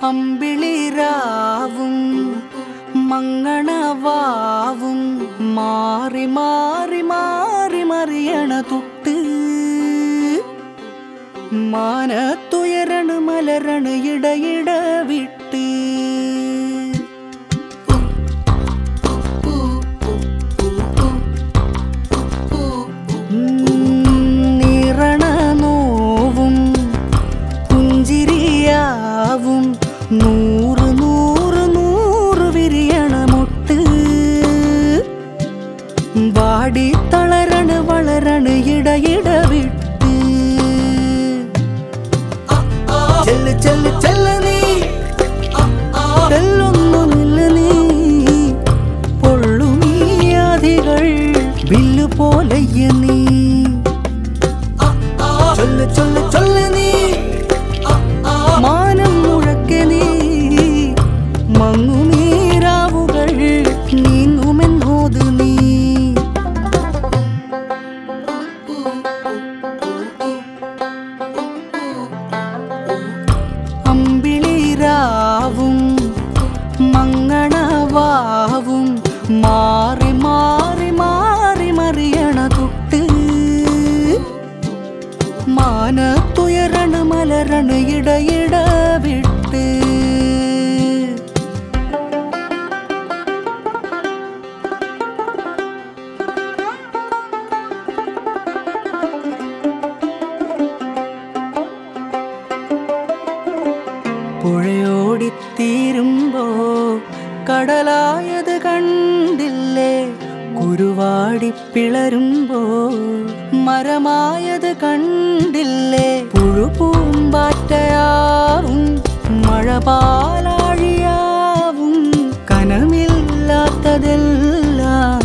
അമ്പിളിരാവും മങ്ങണവാവും മാറി മാറി മാറി മറിയണ തൊട്ട് മാനത്തുയരണ മലരണ ഇടയിട വിട്ട് നിറണ നോവും പുഞ്ചിരിയാവും നൂറ് നൂറ് നൂറ് വിരിയണ മുട്ട് വാടി തളരണ വളരണ ഇടയിട വിട്ട് ചെല്ല് ചെല്ല് ചെല്ല് നീ ചെല്ലൊന്നു നില്ല നീ പൊള്ളുമീയാദികൾ വില്ലു പോലെയ്യ നീ ചൊല്ല് ചൊല്ല് ചൊല്ല് നീ മാനം മുഴക്കെ നീ മങ്ങുമീരാവുകൾ നീങ്ങുമെന്നോത് നീ അമ്പിളിരാവും മങ്ങണവാവും മാറി മാറി മാറി മറിയണ തൊട്ട് മാനത്തുയരണ മലരണ ഇടയിട വിട്ട് പുഴയോടിത്തീരുമ്പോ കടലായത് കണ്ടില്ലേ കുരുവാടി പിളരുമ്പോ മരമായത് കണ്ടില്ലേ പുഴുപൂമ്പാറ്റയാവും മഴപാലാഴിയാവും കനമില്ലാത്തതെല്ലാം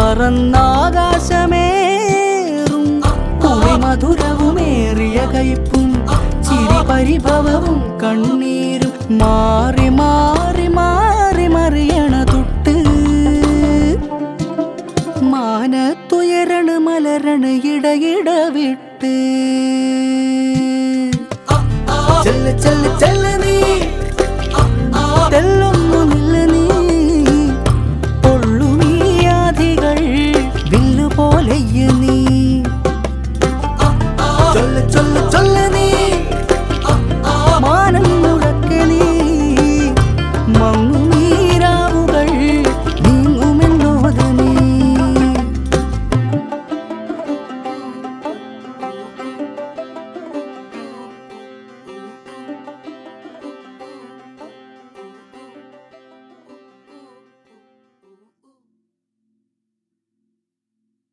പറന്നാകാശമേറും മധുരവുമേറിയ കയ്പും ചിരി പരിഭവവും കണ്ണീരും മാറി മാറി മാറി മറിയണ തൊട്ട് മാനത്തുയരണ മലരണ ഇടയിട വിട്ട് ചെല്ല് ചെല്ല് ചെല്ല് നീ തെല്ലൊന്നു നില്ല നീ പൊള്ളുമീയാദികൾ വില്ലു പോലെയ്യ നീ ചൊല്ല് ചൊല്ല് ചൊല്ല് നീ